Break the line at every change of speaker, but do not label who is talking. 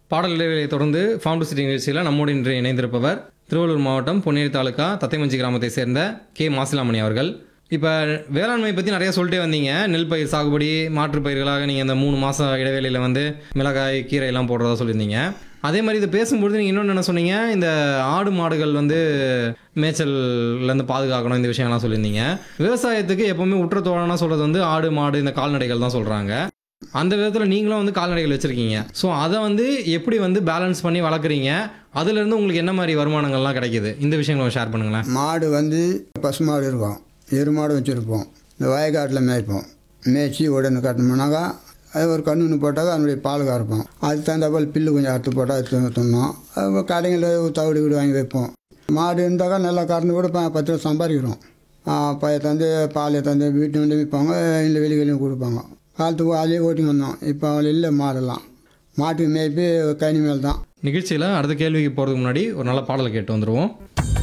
பாடல் இடைவெளியை தொடர்ந்து ஃபார்ம் டு சிட்டி நிகழ்ச்சியில் நம்மோடு இன்று இணைந்திருப்பவர் திருவள்ளூர் மாவட்டம் பொன்னேரி தாலுக்கா தத்தைமஞ்சி கிராமத்தை சேர்ந்த கே மாசிலாமணி அவர்கள் இப்போ வேளாண்மை பற்றி நிறைய சொல்லிட்டே வந்தீங்க நெல் பயிர் சாகுபடி மாற்றுப் பயிர்களாக நீங்கள் இந்த மூணு மாதம் இடைவேளையில் வந்து மிளகாய் கீரை எல்லாம் போடுறதா சொல்லியிருந்தீங்க அதே மாதிரி இதை பேசும்பொழுது நீங்கள் இன்னொன்று என்ன சொன்னீங்க இந்த ஆடு மாடுகள் வந்து மேய்ச்சல்லேருந்து பாதுகாக்கணும் இந்த விஷயம்லாம் சொல்லியிருந்தீங்க விவசாயத்துக்கு எப்போவுமே உற்ற தோழனா சொல்கிறது வந்து ஆடு மாடு இந்த கால்நடைகள் தான் சொல்கிறாங்க அந்த விதத்தில் நீங்களும் வந்து கால்நடைகள் வச்சுருக்கீங்க ஸோ அதை வந்து எப்படி வந்து பேலன்ஸ் பண்ணி வளர்க்குறீங்க அதுலேருந்து உங்களுக்கு என்ன மாதிரி வருமானங்கள்லாம் கிடைக்குது இந்த விஷயங்களை ஷேர் பண்ணுங்களேன்
மாடு வந்து பசு மாடு இருக்கும் எரு மாடு வச்சுருப்போம் இந்த வயக்காட்டில் மேய்ப்போம் மேய்ச்சி உடனே கட்டணும்னாக்கா அது ஒரு கண்ணுன்னு போட்டாக்கா அதனுடைய பால் கறப்போம் அதுக்கு தகுந்தாப்பில் பில்லு கொஞ்சம் அறுத்து போட்டால் அது தின்னோம் அது கடைங்களில் தவிடு வீடு வாங்கி வைப்போம் மாடு இருந்தாக்கா நல்லா கறந்து கூட ப- பத்து ரூபா சம்பாதிக்கிறோம் பைய தந்து பாலை தந்து வீட்டு வந்து விற்பாங்க இல்லை வெளி வெளியும் கொடுப்பாங்க காலத்துக்கு அதே ஓட்டிங்க வந்தோம் இப்போ அவள் இல்லை மாடெல்லாம் மாட்டுக்கு மேய்ப்பி கனி மேல் தான்
நிகழ்ச்சியில் அடுத்த கேள்விக்கு போகிறதுக்கு முன்னாடி ஒரு நல்ல பாடலை கேட்டு வந்துடுவோம்